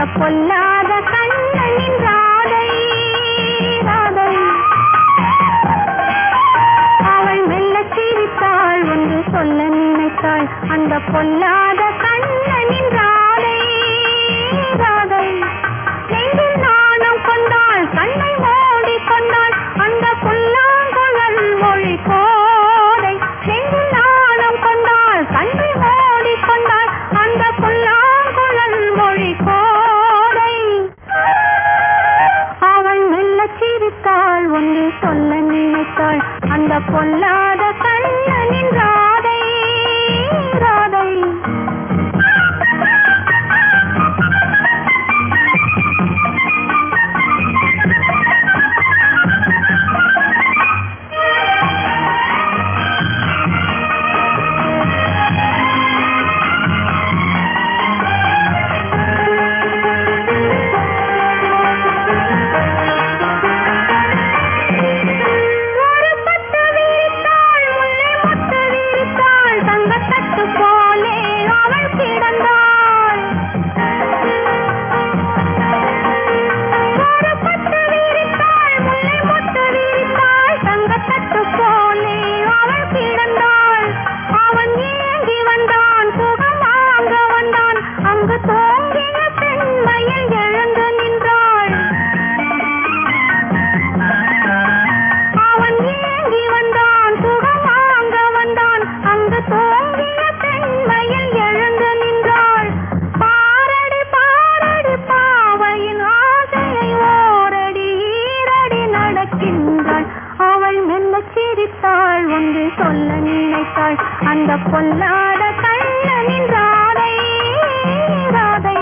பொல்லாத கண்ணனின் ராதை ராதை அவள் மெல்ல சிரித்தாள் ஒன்று சொல்ல நினைத்தாள் அந்த பொல்லாத கண்ணனின் ராதை ராதை நெஞ்சில் நாணம் கொண்டாள் கண்ணை மூடி கொண்டாள் அந்த புல்லாங்குழல் மொழி கோதை நெஞ்சில் நாணம் கொண்டாள் கண்ணை மூடி கொண்டாள் அந்த புல்லாங்குழல் மொழி கோதை அவள் மெல்ல சிரித்தாள் ஒன்று சொல்ல நினைத்தாள் அந்த பொல்லாத கண்ணனின் ராதை ராதை ஒரு பட்டு விரித்தாள் முல்லை மொட்டு விரித்தாள் தங்கத்தட்டு போலே அவள் கிடந்தாள் ஒரு பட்டு விரித்தாள் முல்லை மொட்டு விரித்தாள் தங்கத்தட்டு போலே அவள் கிடந்தாள் அவன் ஏங்கி வந்தான் சுகம் வாங்க வந்தான் அங்கு தோங்கிய பெண்மையில் எழுந்து நின்றாள் அவன் ஏங்கி வந்தான் சுகம் வாங்க வந்தான் அங்கு தோங்கிய பெண்மையில் எழுந்து நின்றாள் பாரடி பாரடி பாவையின் ஆசையை ஓரடி ஈரடி நடக்கின்றாள் அவள் மெல்ல சிரித்தாள் ஒன்று சொல்ல நினைத்தாள் அந்த பொல்லாத கண்ணனின் ராதை ராதை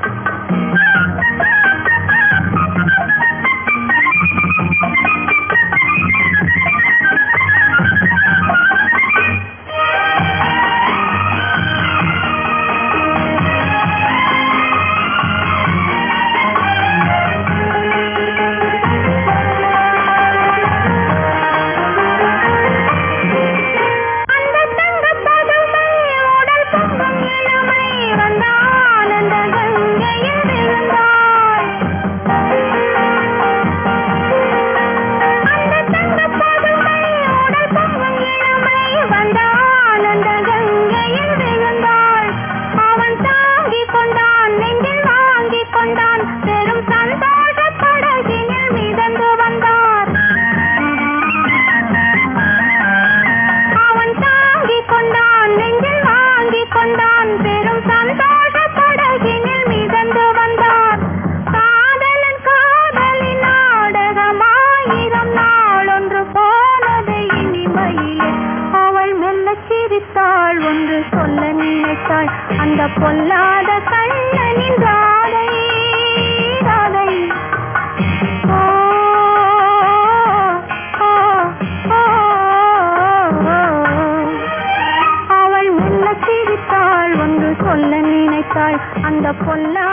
அந்த தங்கப் பதுமை உடல் பொங்கும் இளமை வந்த ஆனந்த கங்கையில் விழுந்தாள். அந்த தங்கப் பதுமை உடல் பொங்கும் இளமை வந்த ஆனந்த கங்கையில் விழுந்தாள். அவன் தாங்கிக் கொண்டான் நெஞ்சில் வாங்கிக் கொண்டான் பெரும் சந்தோஷப் படகினில் மிதந்து வந்தார் அவன் தாங்கிக் கொண்டான் நெஞ்சில் வாங்கிக் கொண்டான் பெரும் சந்தோஷ படகினில் மிதந்து வந்தார் காதலன் காதலின் நாடகமாயிரம் நாளொன்று போனது இனிமையிலே அவள் மெல்ல சிரித்தாள் ஒன்று சொல்ல நினைத்தாள் அந்த பொல்லாத கண்ணனின் ராதை ராதை ஓ ஓ ஓ அவள் மெல்ல சிரித்தாள் ஒன்று சொல்ல நினைத்தாள் அந்த பொல்லா